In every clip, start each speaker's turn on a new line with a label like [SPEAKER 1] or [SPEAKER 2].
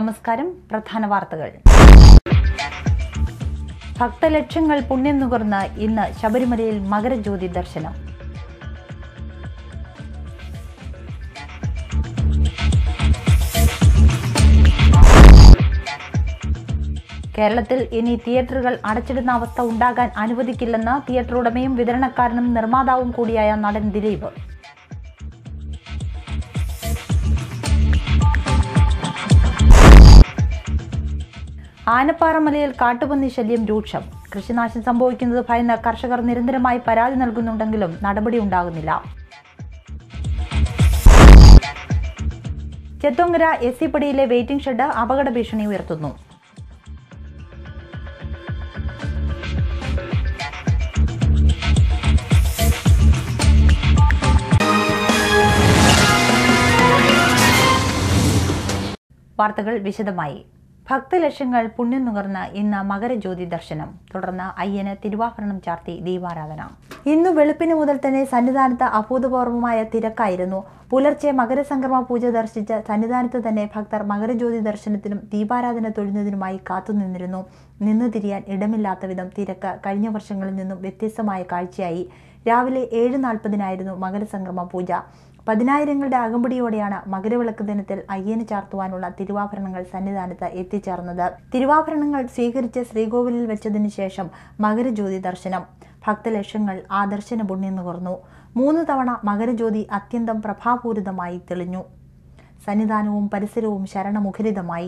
[SPEAKER 1] നമസ്കാരം പ്രധാന വാർത്തകൾ ഭക്തലക്ഷങ്ങൾ പുണ്യം നുകർന്ന് ഇന്ന് ശബരിമലയിൽ മകരജ്യോതി ദർശനം കേരളത്തിൽ ഇനി തിയേറ്ററുകൾ അടച്ചിടുന്ന അവസ്ഥ ഉണ്ടാകാൻ അനുവദിക്കില്ലെന്ന് തിയേറ്റർ ഉടമയും വിതരണക്കാരനും നിർമ്മാതാവും കൂടിയായ നടൻ ദിലീപ് ആനപ്പാറമലയിൽ കാട്ടുപന്നി ശല്യം രൂക്ഷം കൃഷിനാശം സംഭവിക്കുന്നത് ഭയന്ന് കർഷകർ നിരന്തരമായി പരാതി നൽകുന്നുണ്ടെങ്കിലും നടപടി ഉണ്ടാകുന്നില്ല ചെത്തോങ്കര എസ് സി പടിയിലെ വെയിറ്റിംഗ് ഷെഡ് അപകട ഭീഷണി ഉയർത്തുന്നു വാർത്തകൾ വിശദമായി ഭക്തലക്ഷങ്ങൾ പുണ്യം നുകർന്ന് ഇന്ന് മകരജ്യോതി ദർശനം തുടർന്ന് അയ്യന് തിരുവാഭരണം ചാർത്തി ദീപാരാധന ഇന്ന് വെളുപ്പിന് മുതൽ തന്നെ സന്നിധാനത്ത് അഭൂതപൂർവമായ തിരക്കായിരുന്നു പുലർച്ചെ മകരസംക്രമ പൂജ ദർശിച്ച് സന്നിധാനത്ത് തന്നെ ഭക്തർ മകരജ്യോതി ദർശനത്തിനും ദീപാരാധന തൊഴുന്നതിനുമായി കാത്തുനിന്നിരുന്നു നിന്നു തിരിയാൻ ഇടമില്ലാത്ത വിധം തിരക്ക് കഴിഞ്ഞ വർഷങ്ങളിൽ നിന്നും വ്യത്യസ്തമായ കാഴ്ചയായി രാവിലെ ഏഴ് നാൽപ്പതിനായിരുന്നു മകരസംക്രമ പൂജ പതിനായിരങ്ങളുടെ അകമ്പടിയോടെയാണ് മകരവിളക്ക് ദിനത്തിൽ അയ്യന് ചാർത്തുവാനുള്ള തിരുവാഭരണങ്ങൾ സന്നിധാനത്ത് എത്തിച്ചേർന്നത് തിരുവാഭരണങ്ങൾ സ്വീകരിച്ച് ശ്രീകോവിലിൽ വെച്ചതിനു ശേഷം മകരജ്യോതി ദർശനം ഭക്തലക്ഷങ്ങൾ ആ ദർശന പുണ്യം നുകർന്നു മൂന്ന് തവണ മകരജ്യോതി അത്യന്തം പ്രഭാപൂരിതമായി തെളിഞ്ഞു സന്നിധാനവും പരിസരവും ശരണമുഖരിതമായി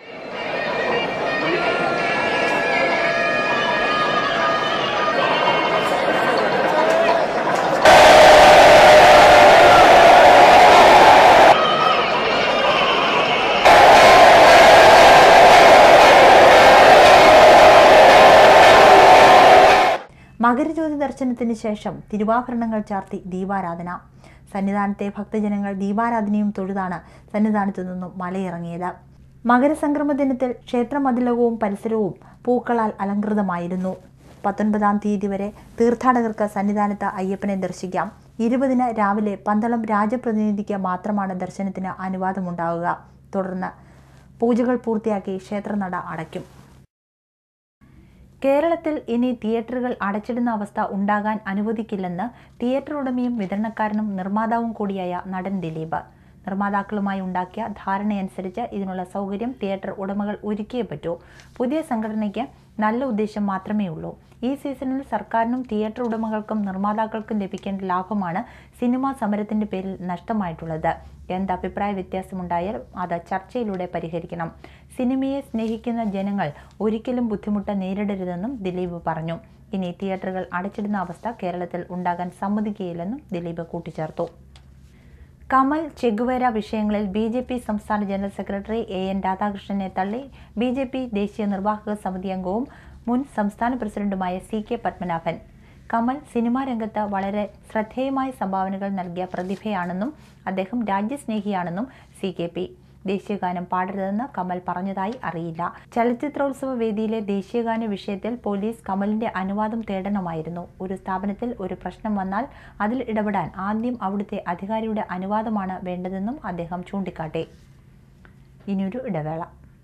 [SPEAKER 1] മകരജ്യോതി ദർശനത്തിന് ശേഷം തിരുവാഭരണങ്ങൾ ചാർത്തി ദീപാരാധന സന്നിധാനത്തെ ഭക്തജനങ്ങൾ ദീപാരാധനയും തൊഴുതാണ് സന്നിധാനത്തു നിന്നും മലയിറങ്ങിയത് മകരസംക്രമ ദിനത്തിൽ ക്ഷേത്രമതിലകവും പരിസരവും പൂക്കളാൽ അലങ്കൃതമായിരുന്നു പത്തൊൻപതാം തീയതി വരെ തീർത്ഥാടകർക്ക് സന്നിധാനത്ത് അയ്യപ്പനെ ദർശിക്കാം ഇരുപതിന് രാവിലെ പന്തളം രാജപ്രതിനിധിക്ക് മാത്രമാണ് ദർശനത്തിന് അനുവാദമുണ്ടാവുക തുടർന്ന് പൂജകൾ പൂർത്തിയാക്കി ക്ഷേത്രനട അടയ്ക്കും കേരളത്തിൽ ഇനി തിയേറ്ററുകൾ അടച്ചിടുന്ന അവസ്ഥ ഉണ്ടാകാൻ അനുവദിക്കില്ലെന്ന് തിയേറ്റർ ഉടമയും വിതരണക്കാരനും നിർമ്മാതാവും കൂടിയായ നടൻ ദിലീപ് നിർമ്മാതാക്കളുമായി ഉണ്ടാക്കിയ ധാരണയനുസരിച്ച് ഇതിനുള്ള സൗകര്യം തിയേറ്റർ ഉടമകൾ ഒരുക്കിയേ പറ്റൂ പുതിയ സംഘടനയ്ക്ക് നല്ല ഉദ്ദേശം മാത്രമേ ഉള്ളൂ ഈ സീസണിൽ സർക്കാരിനും തിയേറ്റർ ഉടമകൾക്കും നിർമ്മാതാക്കൾക്കും ലഭിക്കേണ്ട ലാഭമാണ് സിനിമാ സമരത്തിന്റെ പേരിൽ നഷ്ടമായിട്ടുള്ളത് എന്ത് അഭിപ്രായ വ്യത്യാസമുണ്ടായാൽ അത് ചർച്ചയിലൂടെ പരിഹരിക്കണം സിനിമയെ സ്നേഹിക്കുന്ന ജനങ്ങൾ ഒരിക്കലും ബുദ്ധിമുട്ട് നേരിടരുതെന്നും ദിലീപ് പറഞ്ഞു ഇനി തിയേറ്ററുകൾ അടച്ചിടുന്ന അവസ്ഥ കേരളത്തിൽ ഉണ്ടാകാൻ സമ്മതിക്കുകയില്ലെന്നും ദിലീപ് കൂട്ടിച്ചേർത്തു കമൽ ചെഗുവേര വിഷയങ്ങളിൽ ബി ജെ പി സംസ്ഥാന ജനറൽ സെക്രട്ടറി എ എൻ രാധാകൃഷ്ണനെ തള്ളി ബി ജെ പി ദേശീയ നിർവാഹക സമിതി അംഗവും മുൻ സംസ്ഥാന പ്രസിഡന്റുമായ C K Padmanabhan Kamal cinema രംഗത്ത് വളരെ ശ്രദ്ധേയമായ സംഭാവനകൾ നൽകിയ പ്രതിഭയാണെന്നും അദ്ദേഹം രാജ്യസ്നേഹിയാണെന്നും സി കെ പി ദേശീയഗാനം പാടരുതെന്ന് കമൽ പറഞ്ഞതായി അറിയില്ല ചലച്ചിത്രോത്സവ വേദിയിലെ ദേശീയഗാന വിഷയത്തിൽ പോലീസ് കമലിന്റെ അനുവാദം തേടണമായിരുന്നു ഒരു സ്ഥാപനത്തിൽ ഒരു പ്രശ്നം വന്നാൽ അതിൽ ഇടപെടാൻ ആദ്യം അവിടുത്തെ അധികാരിയുടെ അനുവാദമാണ് വേണ്ടതെന്നും അദ്ദേഹം ചൂണ്ടിക്കാട്ടി ഇനിയൊരു ഇടവേള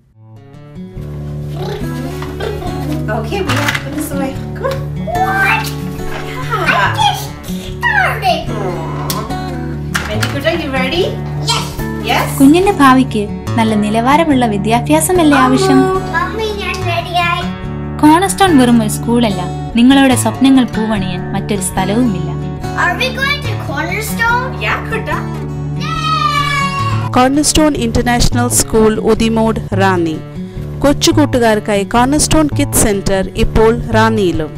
[SPEAKER 2] Okay, we have to put this away. Come on.
[SPEAKER 3] What?
[SPEAKER 2] Yeah.
[SPEAKER 3] Get started.
[SPEAKER 2] Vendikuta, you ready?
[SPEAKER 3] Yes.
[SPEAKER 2] Yes?
[SPEAKER 4] കുഞ്ഞിന്റെ ഭാവിക്ക് നല്ല നിലവാരമുള്ള വിദ്യാഭ്യാസമല്ലേ ആവശ്യം
[SPEAKER 3] മമ്മി ഞാൻ റെഡിയായി
[SPEAKER 4] കോണസ്റ്റോൺ വെറും ഒരു സ്കൂളല്ല നിങ്ങളുടെ സ്വപ്നങ്ങൾ പൂവണിയാൻ മറ്റൊരു സ്ഥലവുമില്ല
[SPEAKER 3] Are we going to Cornerstone?
[SPEAKER 2] Yeah, Kuta.
[SPEAKER 5] Cornerstone international school Udimod Ranni കൊച്ചുകൂട്ടുകാർക്കായി കോർണർസ്റ്റോൺ കിഡ് സെന്റർ ഇപ്പോൾ റാന്നിയിലും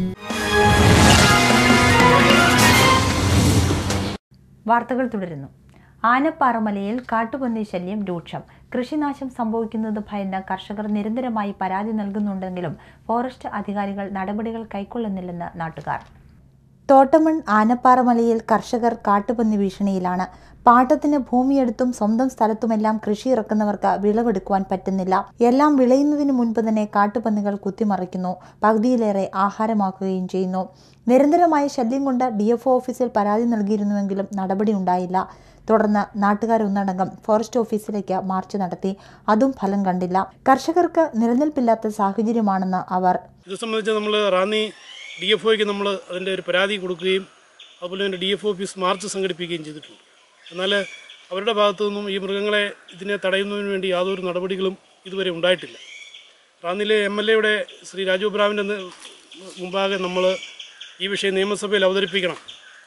[SPEAKER 1] വാർത്തകൾ തുടരുന്നു ആനപ്പാറമലയിൽ കാട്ടുപന്നി ശല്യം രൂക്ഷം കൃഷിനാശം സംഭവിക്കുന്നത് ഭയന്ന് കർഷകർ നിരന്തരമായി പരാതി നൽകുന്നുണ്ടെങ്കിലും ഫോറസ്റ്റ് അധികാരികൾ നടപടികൾ കൈക്കൊള്ളുന്നില്ലെന്ന് നാട്ടുകാർ തോട്ടമൺ ആനപ്പാറമലയിൽ കർഷകർ കാട്ടുപന്നി ഭീഷണിയിലാണ് പാട്ടത്തിന് ഭൂമിയെടുത്തും സ്വന്തം സ്ഥലത്തുമെല്ലാം കൃഷി ഇറക്കുന്നവർക്ക് വിളവെടുക്കുവാൻ പറ്റുന്നില്ല എല്ലാം വിളയുന്നതിന് മുൻപ് തന്നെ കാട്ടുപന്നികൾ കുത്തിമറിക്കുന്നു പകുതിയിലേറെ ആഹാരമാക്കുകയും ചെയ്യുന്നു നിരന്തരമായ ശല്യം കൊണ്ട് ഡി എഫ് ഓഫീസിൽ പരാതി നൽകിയിരുന്നുവെങ്കിലും നടപടി ഉണ്ടായില്ല തുടർന്ന് നാട്ടുകാരൊന്നടങ്കം ഫോറസ്റ്റ് ഓഫീസിലേക്ക് മാർച്ച് നടത്തി അതും ഫലം കണ്ടില്ല കർഷകർക്ക് നിലനിൽപ്പില്ലാത്ത സാഹചര്യമാണെന്ന് അവർ
[SPEAKER 6] ഇത് സംബന്ധിച്ച് നമ്മൾ റാന്നി ഡി എഫ് ഒക്ക് നമ്മൾ അതിൻ്റെ ഒരു പരാതി കൊടുക്കുകയും അതുപോലെ തന്നെ ഡി എഫ് ഓഫീസ് മാർച്ച് സംഘടിപ്പിക്കുകയും ചെയ്തിട്ടുണ്ട് എന്നാൽ അവരുടെ ഭാഗത്തു നിന്നും ഈ മൃഗങ്ങളെ ഇതിനെ തടയുന്നതിന് വേണ്ടി യാതൊരു നടപടികളും ഇതുവരെ ഉണ്ടായിട്ടില്ല റാന്നിയിലെ എം എൽ എയുടെ ശ്രീ രാജു ബ്രാവിൻ്റെ മുമ്പാകെ നമ്മൾ ഈ വിഷയം നിയമസഭയിൽ അവതരിപ്പിക്കണം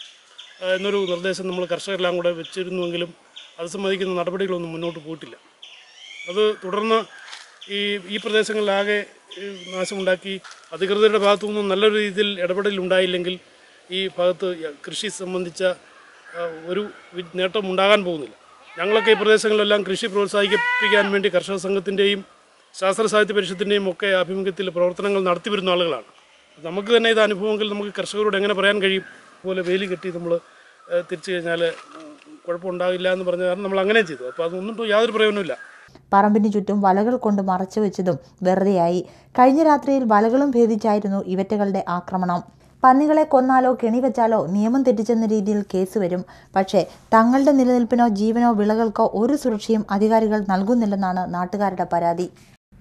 [SPEAKER 6] ആ, എന്നൊരു നിർദ്ദേശം നമ്മൾ കർഷകരെല്ലാം കൂടെ വെച്ചിരുന്നുവെങ്കിലും അത് സംബന്ധിക്കുന്ന നടപടികളൊന്നും മുന്നോട്ട് പോയിട്ടില്ല അത് തുടർന്ന് ഈ ഈ പ്രദേശങ്ങളിലാകെ ഈ നാശമുണ്ടാക്കി അധികൃതരുടെ ഭാഗത്തു നിന്നും നല്ലൊരു രീതിയിൽ ഇടപെടൽ ഉണ്ടായില്ലെങ്കിൽ ഈ ഭാഗത്ത് കൃഷി സംബന്ധിച്ച ആ, ഒരു വി- നേട്ടം ഉണ്ടാകാൻ പോകുന്നില്ല ഞങ്ങളൊക്കെ ഈ പ്രദേശങ്ങളിലെല്ലാം കൃഷി പ്രോത്സാഹിപ്പിക്കാൻ വേണ്ടി കർഷക സംഘത്തിൻ്റെയും ശാസ്ത്ര സാഹിത്യ പരിഷത്തിൻ്റെയും ഒക്കെ ആഭിമുഖ്യത്തിൽ പ്രവർത്തനങ്ങൾ നടത്തി വരുന്ന ആളുകളാണ് നമുക്ക് തന്നെ ഇത് അനുഭവമെങ്കിൽ നമുക്ക് കർഷകരോട് എങ്ങനെ പറയാൻ കഴിയും പോലെ വേലി കെട്ടി നമ്മൾ തിരിച്ചു കഴിഞ്ഞാൽ കുഴപ്പമുണ്ടാകില്ല എന്ന് പറഞ്ഞ കാരണം നമ്മൾ അങ്ങനെ ചെയ്തു അപ്പോൾ അതൊന്നും ഇപ്പോൾ യാതൊരു പ്രയോജനമില്ല
[SPEAKER 1] പറമ്പിന് ചുറ്റും വലകൾ കൊണ്ട് മറച്ചു വെച്ചതും വെറുതെയായി കഴിഞ്ഞ രാത്രിയിൽ വലകളും ഭേദിച്ചായിരുന്നു ഇവറ്റകളുടെ ആക്രമണം പന്നികളെ കൊന്നാലോ കെണിവെച്ചാലോ നിയമം തെറ്റിച്ചെന്ന രീതിയിൽ കേസ് വരും പക്ഷേ തങ്ങളുടെ നിലനിൽപ്പിനോ ജീവനോ വിളകൾക്കോ ഒരു സുരക്ഷയും അധികാരികൾ നൽകുന്നില്ലെന്നാണ് നാട്ടുകാരുടെ പരാതി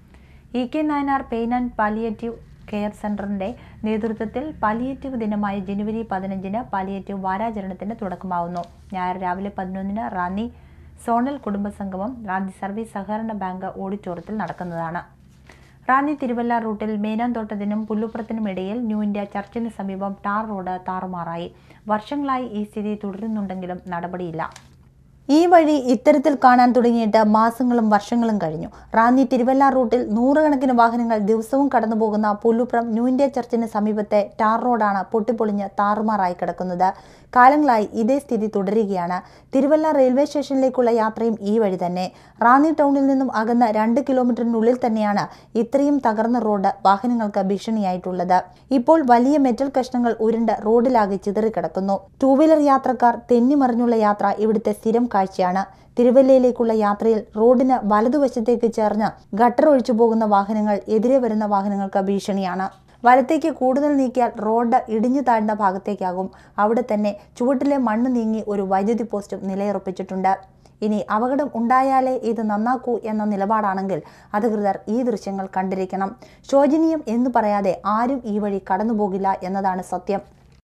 [SPEAKER 1] E K Nayanar pain and palliative care സെന്ററിന്റെ നേതൃത്വത്തിൽ പാലിയേറ്റീവ് ദിനമായ ജനുവരി പതിനഞ്ചിന് പാലിയേറ്റീവ് വാരാചരണത്തിന് തുടക്കമാവുന്നു ഞായർ രാവിലെ പതിനൊന്നിന് റാന്നി സോണൽ കുടുംബസംഗമം റാന്നി സർവീസ് സഹകരണ ബാങ്ക് ഓഡിറ്റോറിയത്തിൽ നടക്കുന്നതാണ് റാന്നി തിരുവല്ല റൂട്ടിൽ മേനാന്തോട്ടത്തിനും പുല്ലുപ്പുറത്തിനും ഇടയിൽ ന്യൂ ഇന്ത്യ ചർച്ചിന് സമീപം ടാർ റോഡ് താറുമാറായി വർഷങ്ങളായി ഈ സ്ഥിതി തുടരുന്നുണ്ടെങ്കിലും നടപടിയില്ല ഈ വഴി ഇത്തരത്തിൽ കാണാൻ തുടങ്ങിയിട്ട് മാസങ്ങളും വർഷങ്ങളും കഴിഞ്ഞു റാന്നി തിരുവല്ല റൂട്ടിൽ നൂറുകണക്കിന് വാഹനങ്ങൾ ദിവസവും കടന്നുപോകുന്ന പുല്ലുപ്രം ന്യൂ ഇന്ത്യ ചർച്ചിന് സമീപത്തെ ടാർ റോഡാണ് പൊട്ടിപ്പൊളിഞ്ഞ് താറുമാറായി കിടക്കുന്നത് കാലങ്ങളായി ഇതേ സ്ഥിതി തുടരുകയാണ് തിരുവല്ല റെയിൽവേ സ്റ്റേഷനിലേക്കുള്ള യാത്രയും ഈ വഴി തന്നെ റാന്നി ടൗണിൽ നിന്നും അകന്ന രണ്ട് കിലോമീറ്ററിനുള്ളിൽ തന്നെയാണ് ഇത്രയും തകർന്ന റോഡ് വാഹനങ്ങൾക്ക് ഭീഷണിയായിട്ടുള്ളത് ഇപ്പോൾ വലിയ മെറ്റൽ കഷ്ണങ്ങൾ ഉരുണ്ട് റോഡിലാകെ ചിതറിക്കിടക്കുന്നു ടൂ വീലർ യാത്രക്കാർ തെന്നിമറിഞ്ഞുള്ള യാത്ര ഇവിടുത്തെ സ്ഥിരം കാഴ്ചയാണ് തിരുവല്ലയിലേക്കുള്ള യാത്രയിൽ റോഡിന് വലതുവശത്തേക്ക് ചേർന്ന് ഗട്ടർ ഒഴിച്ചു പോകുന്ന വാഹനങ്ങൾ എതിരെ വരുന്ന വാഹനങ്ങൾക്ക് ഭീഷണിയാണ് വലത്തേക്ക് കൂടുതൽ നീക്കിയാൽ റോഡ് ഇടിഞ്ഞു താഴ്ന്ന ഭാഗത്തേക്കാകും അവിടെ തന്നെ ചുവട്ടിലെ മണ്ണ് നീങ്ങി ഒരു വൈദ്യുതി പോസ്റ്റും നിലയുറപ്പിച്ചിട്ടുണ്ട് ഇനി അപകടം ഉണ്ടായാലേ ഇത് നന്നാക്കൂ എന്ന നിലപാടാണെങ്കിൽ അധികൃതർ ഈ ദൃശ്യങ്ങൾ കണ്ടിരിക്കണം ശോചനീയം എന്ന് പറയാതെ ആരും ഈ വഴി കടന്നുപോകില്ല എന്നതാണ് സത്യം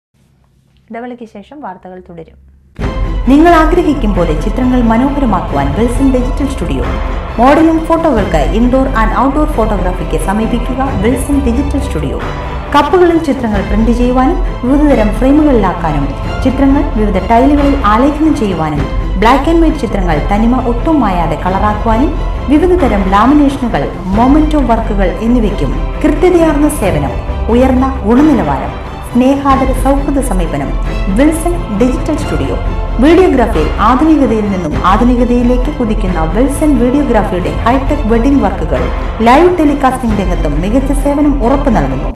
[SPEAKER 1] ഇടവേളയ്ക്ക് ശേഷം വാർത്തകൾ തുടരും നിങ്ങൾ ആഗ്രഹിക്കും പോലെ ചിത്രങ്ങൾ മനോഹരമാക്കുവാൻ വിൽസൺ ഡിജിറ്റൽ സ്റ്റുഡിയോ മോഡലിംഗ് ഫോട്ടോകൾക്ക് ഇൻഡോർ ആൻഡ് ഔട്ട്ഡോർ ഫോട്ടോഗ്രാഫിക്ക് സമീപിക്കുക വിൽസൺ ഡിജിറ്റൽ സ്റ്റുഡിയോ കപ്പുകളിൽ ചിത്രങ്ങൾ പ്രിന്റ് ചെയ്യുവാനും വിവിധതരം ഫ്രെയിമുകളിലാക്കാനും ചിത്രങ്ങൾ വിവിധ ടൈലുകളിൽ ആലേഖനം ചെയ്യുവാനും ബ്ലാക്ക് ആൻഡ് വൈറ്റ് ചിത്രങ്ങൾ തനിമ ഒട്ടും മായാതെ കളറാക്കുവാനും വിവിധതരം ലാമിനേഷനുകൾ മൊമെന്റോ വർക്കുകൾ എന്നിവയ്ക്കും കൃത്യതയാർന്ന സേവനം ഉയർന്ന ഗുണനിലവാരം സ്നേഹാദര സൗഹൃദ സമീപനം വിൽസൺ ഡിജിറ്റൽ സ്റ്റുഡിയോ വീഡിയോഗ്രാഫിയിൽ ആധുനികതയിൽ നിന്നും ആധുനികതയിലേക്ക് കുതിക്കുന്ന വിൽസൺ വീഡിയോഗ്രാഫിയുടെ ഹൈടെക് വെഡിംഗ് വർക്കുകൾ ലൈവ് ടെലികാസ്റ്റിംഗ് രംഗത്തും മികച്ച സേവനം ഉറപ്പു നൽകുന്നു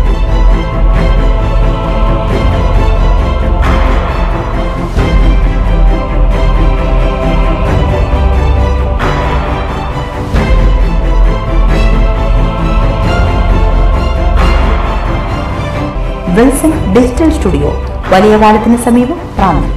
[SPEAKER 1] വിൽസൺ ഡിജിറ്റൽ സ്റ്റുഡിയോ വലിയ വാലത്തിന് സമീപം റാന്നി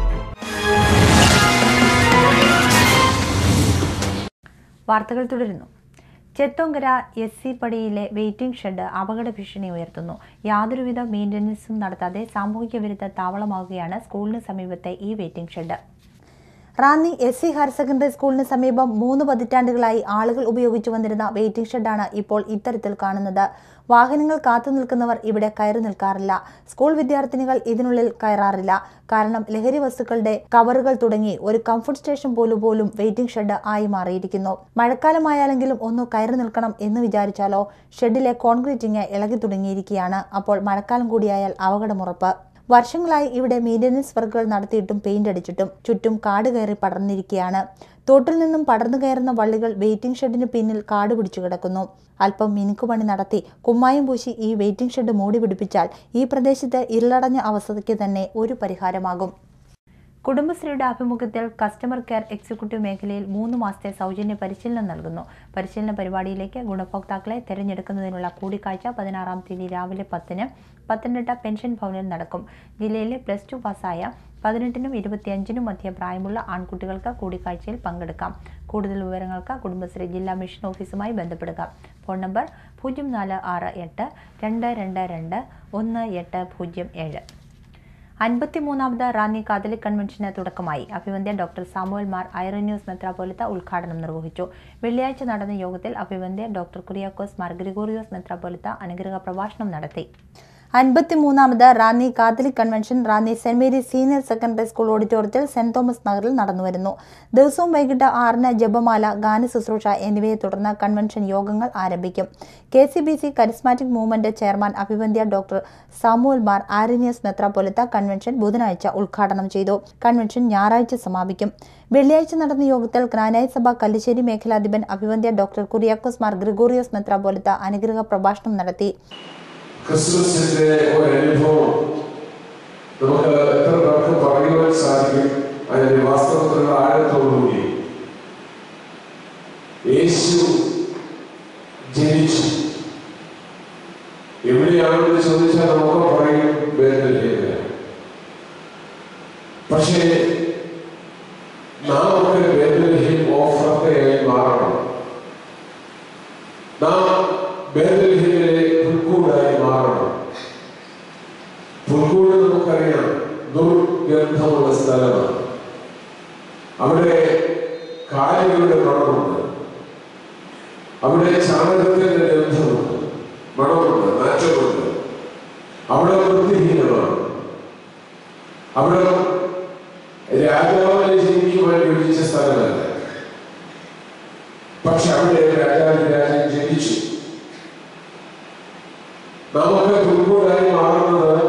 [SPEAKER 1] വാർത്തകൾ തുടരുന്നു ചെത്തോങ്കര എസ് സി പടിയിലെ വെയിറ്റിംഗ് ഷെഡ് അപകട ഭീഷണി ഉയർത്തുന്നു യാതൊരുവിധ മെയിൻ്റനൻസും നടത്താതെ സാമൂഹിക വിരുദ്ധ താവളമാവുകയാണ് സ്കൂളിന് സമീപത്തെ ഈ waiting shed Ranni S C higher secondary സ്കൂളിന് സമീപം മൂന്ന് പതിറ്റാണ്ടുകളായി ആളുകൾ ഉപയോഗിച്ചു വന്നിരുന്ന വെയിറ്റിംഗ് ഷെഡാണ് ഇപ്പോൾ ഇത്തരത്തിൽ കാണുന്നത് വാഹനങ്ങൾ കാത്തു നിൽക്കുന്നവർ ഇവിടെ കയറി നിൽക്കാറില്ല സ്കൂൾ വിദ്യാർത്ഥിനികൾ ഇതിനുള്ളിൽ കയറാറില്ല കാരണം ലഹരി വസ്തുക്കളുടെ കവറുകൾ തുടങ്ങി ഒരു കംഫർട്ട് സ്റ്റേഷൻ പോലും പോലും വെയിറ്റിംഗ് ഷെഡ് ആയി മാറിയിരിക്കുന്നു മഴക്കാലമായാലെങ്കിലും ഒന്ന് കയറി നിൽക്കണം എന്ന് വിചാരിച്ചാലോ ഷെഡിലെ കോൺക്രീറ്റിംഗ് ഇളകി തുടങ്ങിയിരിക്കുകയാണ് അപ്പോൾ മഴക്കാലം കൂടിയായാൽ അപകടമുറപ്പ് വർഷങ്ങളായി ഇവിടെ മെയിൻ്റനൻസ് വർക്കുകൾ നടത്തിയിട്ടും പെയിന്റ് അടിച്ചിട്ടും ചുറ്റും കാട് കയറി പടർന്നിരിക്കുകയാണ് തോട്ടിൽ നിന്നും പടർന്നു കയറുന്ന വള്ളികൾ വെയിറ്റിംഗ് ഷെഡിന് പിന്നിൽ കാട് പിടിച്ചു കിടക്കുന്നു അല്പം മിനുക്കുപണി നടത്തി കുമ്മായം പൂശി ഈ വെയിറ്റിംഗ് ഷെഡ് മൂടി പിടിപ്പിച്ചാൽ ഈ പ്രദേശത്ത് ഇരുളടഞ്ഞ അവസ്ഥയ്ക്ക് തന്നെ ഒരു പരിഹാരമാകും കുടുംബശ്രീയുടെ ആഭിമുഖ്യത്തിൽ കസ്റ്റമർ കെയർ എക്സിക്യൂട്ടീവ് മേഖലയിൽ മൂന്ന് മാസത്തെ സൗജന്യ പരിശീലനം നൽകുന്നു പരിശീലന പരിപാടിയിലേക്ക് ഗുണഭോക്താക്കളെ തിരഞ്ഞെടുക്കുന്നതിനുള്ള കൂടിക്കാഴ്ച പതിനാറാം തീയതി രാവിലെ പത്തിന് പത്തനംതിട്ട പെൻഷൻ ഭവനിൽ നടക്കും ജില്ലയിലെ പ്ലസ് ടു പാസ്സായ പതിനെട്ടിനും ഇരുപത്തിയഞ്ചിനും മധ്യ പ്രായമുള്ള ആൺകുട്ടികൾക്ക് കൂടിക്കാഴ്ചയിൽ പങ്കെടുക്കാം കൂടുതൽ വിവരങ്ങൾക്ക് കുടുംബശ്രീ ജില്ലാ മിഷൻ ഓഫീസുമായി ബന്ധപ്പെടുക ഫോൺ നമ്പർ പൂജ്യം നാല് ആറ് എട്ട് രണ്ട് രണ്ട് രണ്ട് ഒന്ന് എട്ട് പൂജ്യം ഏഴ് അൻപത്തിമൂന്നാമത് റാന്നി കാതലിക് കൺവെൻഷന് തുടക്കമായി അഭിവന്ദ്യ ഡോക്ടർ സാമുവൽ മാർ ഐറന്യൂസ് മെത്രാപോലിത്ത ഉദ്ഘാടനം നിർവഹിച്ചു വെള്ളിയാഴ്ച നടന്ന യോഗത്തിൽ അഭിവന്ദ്യ ഡോക്ടർ കുര്യാക്കോസ് മാർ ഗ്രിഗോറിയോസ് മെത്രാപോലിത്ത അനുഗ്രഹ പ്രഭാഷണം നടത്തി അൻപത്തിമൂന്നാമത് Ranni Catholic convention Ranni saint Mary's senior secondary school ഓഡിറ്റോറിയത്തിൽ സെന്റ് തോമസ് നഗറിൽ നടന്നുവരുന്നു ദിവസവും വൈകിട്ട് ആറിന് ജപമാല ഗാന ശുശ്രൂഷ എന്നിവയെ തുടർന്ന് കൺവെൻഷൻ യോഗങ്ങൾ ആരംഭിക്കും K C B C charismatic movement chairman അഭിവന്ദ്യ ഡോക്ടർ സാമുവൽ മാർ ആരിനിയസ് മെത്രാപ്പൊലിത്ത കൺവെൻഷൻ ബുധനാഴ്ച ഉദ്ഘാടനം ചെയ്തു കൺവെൻഷൻ ഞായറാഴ്ച സമാപിക്കും വെള്ളിയാഴ്ച നടന്ന യോഗത്തിൽ ഗ്രാനായി സഭ കല്ലിശ്ശേരി മേഖലാധിപൻ അഭിവന്ദ്യ ഡോക്ടർ കുര്യാക്കോസ് മാർ ഗ്രിഗോറിയോസ് മെത്രാപ്പൊലിത്ത അനുഗ്രഹ പ്രഭാഷണം നടത്തി
[SPEAKER 7] ക്രിസ്മസിന്റെ ഒരു അനുഭവം നമുക്ക് എത്ര പേർക്ക് പറയുവാൻ സാധിക്കും അതിന്റെ വാസ്തവത്തിലുള്ള ആഴത്തോടുകൂടി യേശു ജനിച്ചു എവിടെയാണെന്ന് ചോദിച്ചാൽ നമുക്ക് പറയും വേദനയില്ല പക്ഷേ നാം ഒക്കെ വേദനയിൽ ഓഫറത്തയായി മാറണം നാം ബേദൽഹിമിലെ പുൽക്കൂടായി മാറണം പുൽക്കൂട് നമുക്കറിയാം ദുർഗന്ധമുള്ള സ്ഥലമാണ് അവിടെ കാലുകളുടെ മണമുണ്ട് അവിടെ ചാണകത്തിന്റെ ഗന്ധമുണ്ട് മണമുണ്ട് നാറ്റമുണ്ട് അവിടെ വൃത്തിഹീനമാണ് അവിടെ രാജാവിനെ ജനിക്കുവാൻ യോജിച്ച സ്ഥലമല്ല പക്ഷെ അവിടെ രാജാതിരാജൻ ജനിച്ചു നമുക്ക് പുൽക്കൂടായി മാറുന്നത്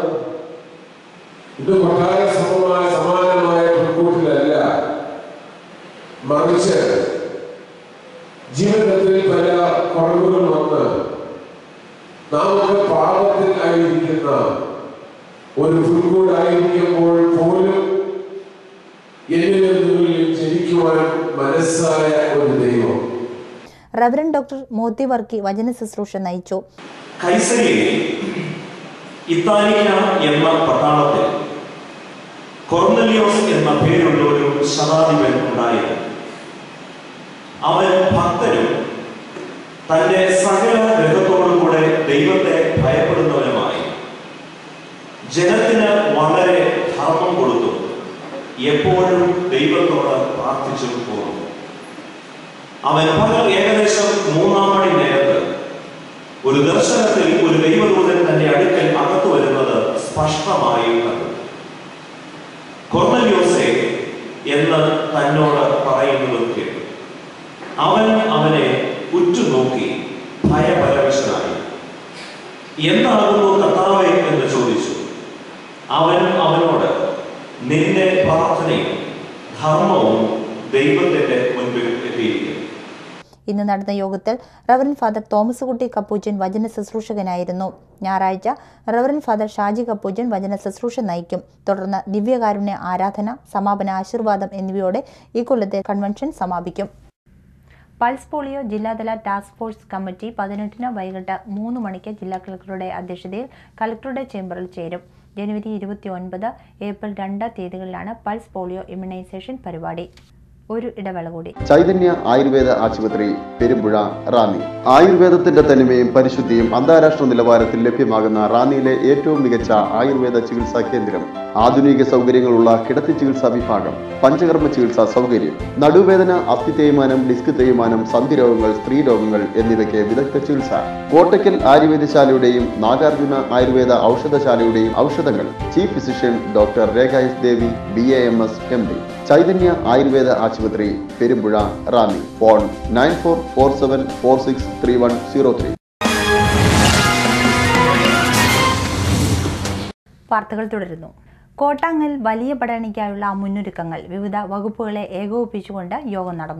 [SPEAKER 7] ഇത് കൊട്ടാര സമമായ സമാനമായ പുൽക്കൂട്ടിലല്ല മറിച്ച് ജീവിതത്തിൽ പല കുറവുകൾ വന്ന് നാം ഒക്കെ പാപത്തിൽ ആയിരിക്കുന്ന ഒരു പുൽക്കൂടായിരിക്കുമ്പോൾ പോലും എന്നിലും നിങ്ങളിലും ജനിക്കുവാൻ മനസ്സായ ഒരു ദൈവം
[SPEAKER 1] റവറൻ ഡോക്ടർ മോത്തി വർക്കി വചന ശുശ്രൂഷ നയിച്ചു
[SPEAKER 8] കൈസരിയിൽ ഇത്താലിയ എന്ന പട്ടാളത്തിൽ കൊർന്നലിയോസ് എന്ന പേരുള്ള ഒരു ശതാധിപൻ ഉണ്ടായിരുന്നു അവൻ ഭക്തനും തന്റെ സകല ഗ്രഹത്തോടും കൂടെ ദൈവത്തെ ഭയപ്പെടുന്നവനുമായി ജനത്തിന് വളരെ ധർമ്മം കൊടുത്തു എപ്പോഴും ദൈവത്തോട് പ്രാർത്ഥിച്ചു പോന്നു അവൻ പകൽ ഏകദേശം മൂന്നാം മണി നേരത്ത് ഒരു ദർശനത്തിൽ ഒരു ദൈവദൂതൻ തന്റെ അടുക്കൽ അകത്തു വരുന്നത് സ്പഷ്ടമായി കണ്ടു കൊർന്നല്യോസെ എന്ന് തന്നോട് പറയുന്നതും കേട്ടു അവൻ അവനെ ഉറ്റുനോക്കി ഭയപരവശനായി എന്താകുന്നു കർത്താവെ എന്ന് ചോദിച്ചു അവൻ അവനോട് നിന്റെ പ്രാർത്ഥനയും ധർമ്മവും ദൈവത്തിന്റെ മുൻപിൽ എത്തിയിരിക്കുന്നു
[SPEAKER 1] ഇന്ന് നടന്ന യോഗത്തിൽ reverend father Thomas Kutty Capuchin വചന ശുശ്രൂഷകനായിരുന്നു ഞായറാഴ്ച റവറൻ ഫാദർ ഷാജി കപ്പൂച്ചൻ വചന ശുശ്രൂഷ നയിക്കും തുടർന്ന് ദിവ്യകാരുണ്യ ആരാധന സമാപന ആശീർവാദം എന്നിവയോടെ ഈ കൊല്ലത്തെ കൺവെൻഷൻ സമാപിക്കും പൾസ് പോളിയോ ജില്ലാതല ടാസ്ക് ഫോഴ്സ് കമ്മിറ്റി പതിനെട്ടിന് വൈകിട്ട് മൂന്ന് മണിക്ക് ജില്ലാ കളക്ടറുടെ അധ്യക്ഷതയിൽ കളക്ടറുടെ ചേംബറിൽ ചേരും ജനുവരി ഇരുപത്തി ഒൻപത് ഏപ്രിൽ രണ്ട് തീയതികളിലാണ് പൾസ് പോളിയോ ഇമ്മ്യൂണൈസേഷൻ പരിപാടി ഒരു ഇടവേള കൂടി
[SPEAKER 9] ചൈതന്യ ആയുർവേദ ആശുപത്രി പെരുമ്പുഴ റാന്നി ആയുർവേദത്തിന്റെ തനിമയും പരിശുദ്ധിയും അന്താരാഷ്ട്ര നിലവാരത്തിൽ ലഭ്യമാകുന്ന റാന്നിയിലെ ഏറ്റവും മികച്ച ആയുർവേദ ചികിത്സാ കേന്ദ്രം ആധുനിക സൗകര്യങ്ങളുള്ള കിടത്തി ചികിത്സാ വിഭാഗം പഞ്ചകർമ്മ ചികിത്സാ സൗകര്യം നടുവേദന അസ്ഥി തേയ്മാനം ഡിസ്ക് തേയ്മാനം സന്ധി രോഗങ്ങൾ സ്ത്രീ രോഗങ്ങൾ എന്നിവയ്ക്ക് വിദഗ്ധ ചികിത്സ കോട്ടയ്ക്കൽ ആയുർവേദശാലയുടെയും നാഗാർജുന ആയുർവേദ ഔഷധശാലയുടെയും ഔഷധങ്ങൾ chief physician doctor Rekha S Devi B A M S M D Chaitanya Ayurveda ആശുപത്രി Perumpuzha Ranni phone nine four four seven four six three one zero three
[SPEAKER 1] വാർത്തകൾ തുടരുന്നു കോട്ടാങ്ങൽ വലിയ പഠനയ്ക്കായുള്ള മുന്നൊരുക്കങ്ങൾ വിവിധ വകുപ്പുകളെ ഏകോപിപ്പിച്ചുകൊണ്ട് യോഗം നടന്നു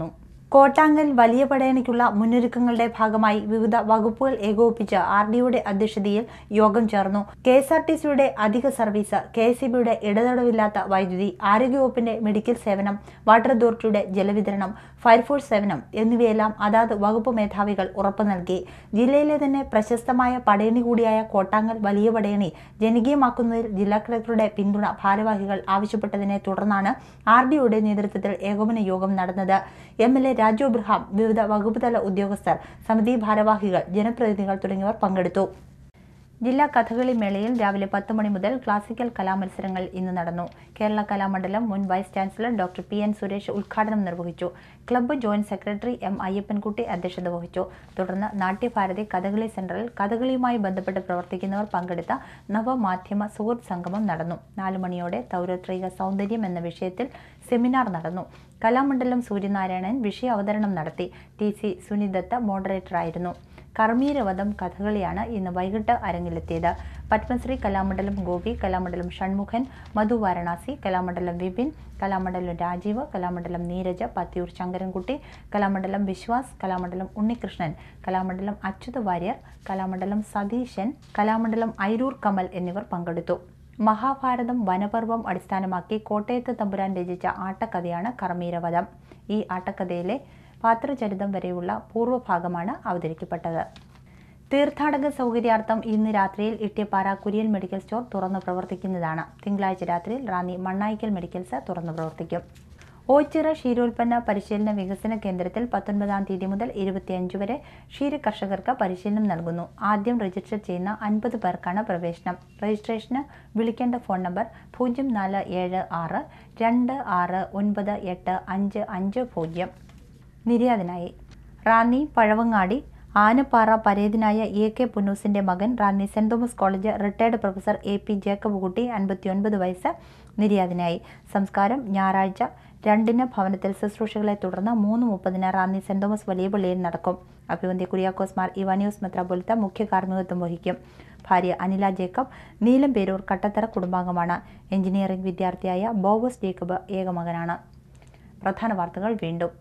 [SPEAKER 1] കോട്ടാങ്കൽ വലിയ പടയണിക്കുള്ള മുന്നൊരുക്കങ്ങളുടെ ഭാഗമായി വിവിധ വകുപ്പുകൾ ഏകോപിപ്പിച്ച് ആർ ഡിയുടെ അധ്യക്ഷതയിൽ യോഗം ചേർന്നു കെ എസ് ആർ ടി സിയുടെ അധിക സർവീസ് കെ എസ് ഇ ബിയുടെ ഇടതടവില്ലാത്ത വൈദ്യുതി ആരോഗ്യവകുപ്പിന്റെ മെഡിക്കൽ സേവനം വാട്ടർ അതോറിറ്റിയുടെ ജലവിതരണം ഫയർഫോഴ്സ് സേവനം എന്നിവയെല്ലാം അതാത് വകുപ്പ് മേധാവികൾ ഉറപ്പു നൽകി ജില്ലയിലെ തന്നെ പ്രശസ്തമായ പടയണി കൂടിയായ കോട്ടാങ്കൽ വലിയ പടയണി ജനകീയമാക്കുന്നതിൽ ജില്ലാ കളക്ടറുടെ പിന്തുണ ഭാരവാഹികൾ ആവശ്യപ്പെട്ടതിനെ തുടർന്നാണ് ആർ ഡിയുടെ നേതൃത്വത്തിൽ ഏകോപന യോഗം നടന്നത് M L A Raju Abraham വിവിധ വകുപ്പ് തല ഉദ്യോഗസ്ഥർ സമിതി ഭാരവാഹികൾ ജനപ്രതിനിധികൾ തുടങ്ങിയവർ പങ്കെടുത്തു ജില്ലാ കഥകളി മേളയിൽ രാവിലെ പത്ത് മണി മുതൽ ക്ലാസിക്കൽ കലാമത്സരങ്ങൾ ഇന്ന് നടന്നു കേരള കലാമണ്ഡലം മുൻ vice chancellor doctor P N Suresh ഉദ്ഘാടനം നിർവഹിച്ചു club joint secretary M Ayyappankutty അധ്യക്ഷത വഹിച്ചു തുടർന്ന് നാട്യഭാരതി കഥകളി സെന്ററിൽ കഥകളിയുമായി ബന്ധപ്പെട്ട് പ്രവർത്തിക്കുന്നവർ പങ്കെടുത്ത നവമാധ്യമ സുഹൃത്ത് സംഗമം നടന്നു നാലു മണിയോടെ തൗരത്രിക സൗന്ദര്യം എന്ന വിഷയത്തിൽ സെമിനാർ നടന്നു കലാമണ്ഡലം സൂര്യനാരായണൻ വിഷയ അവതരണം നടത്തി ടി സി സുനിദത്ത മോഡറേറ്ററായിരുന്നു കർമ്മീരവധം കഥകളിയാണ് ഇന്ന് വൈകിട്ട് അരങ്ങിലെത്തിയത് പത്മശ്രീ കലാമണ്ഡലം ഗോപി കലാമണ്ഡലം ഷൺമുഖൻ മധു വാരണാസി കലാമണ്ഡലം വിപിൻ കലാമണ്ഡലം രാജീവ് കലാമണ്ഡലം നീരജ പത്തിയൂർ ശങ്കരൻകുട്ടി കലാമണ്ഡലം വിശ്വാസ് കലാമണ്ഡലം ഉണ്ണികൃഷ്ണൻ കലാമണ്ഡലം അച്യുത വാര്യർ കലാമണ്ഡലം സതീശൻ കലാമണ്ഡലം ഐരൂർ കമൽ എന്നിവർ പങ്കെടുത്തു മഹാഭാരതം വനപർവം അടിസ്ഥാനമാക്കി കോട്ടയത്ത് തമ്പുരാൻ രചിച്ച ആട്ടക്കഥയാണ് കർമ്മീരവധം ഈ ആട്ടക്കഥയിലെ പാത്രചരിതം വരെയുള്ള പൂർവ്വഭാഗമാണ് അവതരിക്കപ്പെട്ടത് തീർത്ഥാടക സൗകര്യാർത്ഥം ഇന്ന് രാത്രിയിൽ ഇട്ടിയപ്പാറ കുര്യൻ മെഡിക്കൽ സ്റ്റോർ തുറന്നു പ്രവർത്തിക്കുന്നതാണ് തിങ്കളാഴ്ച രാത്രിയിൽ റാന്നി മണ്ണായിക്കൽ മെഡിക്കൽസ് തുറന്നു പ്രവർത്തിക്കും ഓച്ചിറ ക്ഷീരോൽപ്പന്ന പരിശീലന വികസന കേന്ദ്രത്തിൽ പത്തൊൻപതാം തീയതി മുതൽ ഇരുപത്തിയഞ്ച് വരെ ക്ഷീര കർഷകർക്ക് പരിശീലനം നൽകുന്നു ആദ്യം രജിസ്റ്റർ ചെയ്യുന്ന അൻപത് പേർക്കാണ് പ്രവേശനം രജിസ്ട്രേഷന് വിളിക്കേണ്ട ഫോൺ നമ്പർ പൂജ്യം നാല് ഏഴ് ആറ് രണ്ട് ആറ് ഒൻപത് എട്ട് അഞ്ച് അഞ്ച് പൂജ്യം നിര്യാതനായി റാന്നി പഴവങ്ങാടി ആനപ്പാറ പരേതനായ എ കെ പുന്നൂസിന്റെ മകൻ Ranni Saint Thomas College retired professor A P Jacob Kutty അൻപത്തിയൊൻപത് വയസ്സ് നിര്യാതനായി സംസ്കാരം ഞായറാഴ്ച രണ്ടിന് ഭവനത്തിൽ ശുശ്രൂഷകളെ തുടർന്ന് മൂന്ന് മുപ്പതിന് റാന്നി സെന്റ് തോമസ് വലിയ പള്ളിയിൽ നടക്കും അഭിവന്ധ്യ കുര്യാക്കോസ് മാർ ഇവാനിയോസ് മെത്രാപൊലിത്ത മുഖ്യ കാർമ്മികത്വം വഹിക്കും ഭാര്യ അനില ജേക്കബ് നീലം പേരൂർ കട്ടത്തറ കുടുംബാംഗമാണ് എഞ്ചിനീയറിംഗ് വിദ്യാർത്ഥിയായ ബോവസ് ജേക്കബ് ഏകമകനാണ് പ്രധാന വാർത്തകൾ വീണ്ടും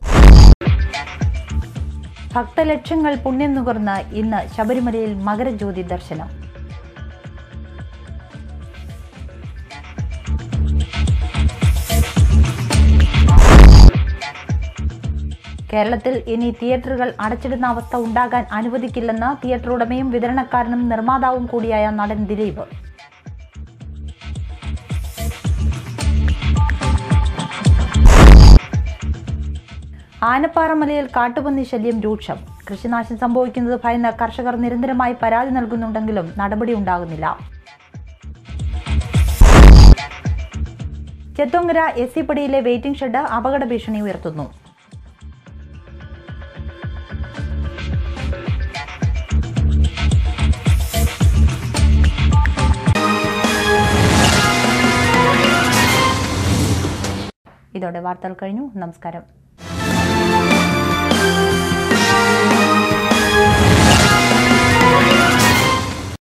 [SPEAKER 1] ഭക്തലക്ഷങ്ങൾ പുണ്യം നുകർന്ന് ഇന്ന് ശബരിമലയിൽ മകരജ്യോതി ദർശനം കേരളത്തിൽ ഇനി തിയേറ്ററുകൾ അടച്ചിടുന്ന അവസ്ഥ ഉണ്ടാകാൻ അനുവദിക്കില്ലെന്ന് തിയേറ്റർ ഉടമയും വിതരണക്കാരനും നിർമ്മാതാവും കൂടിയായ നടൻ ദിലീപ് ആനപ്പാറമലയിൽ കാട്ടുപന്നി ശല്യം രൂക്ഷം കൃഷിനാശം സംഭവിക്കുന്നത് ഭയന്ന് കർഷകർ നിരന്തരമായി പരാതി നൽകുന്നുണ്ടെങ്കിലും നടപടി ഉണ്ടാകുന്നില്ല ചെത്തോങ്കര എസ് സി പടിയിലെ വെയിറ്റിംഗ് ഷെഡ് അപകട ഭീഷണി ഉയർത്തുന്നു ഇതോടെ വാർത്തകൾ കഴിഞ്ഞു നമസ്കാരം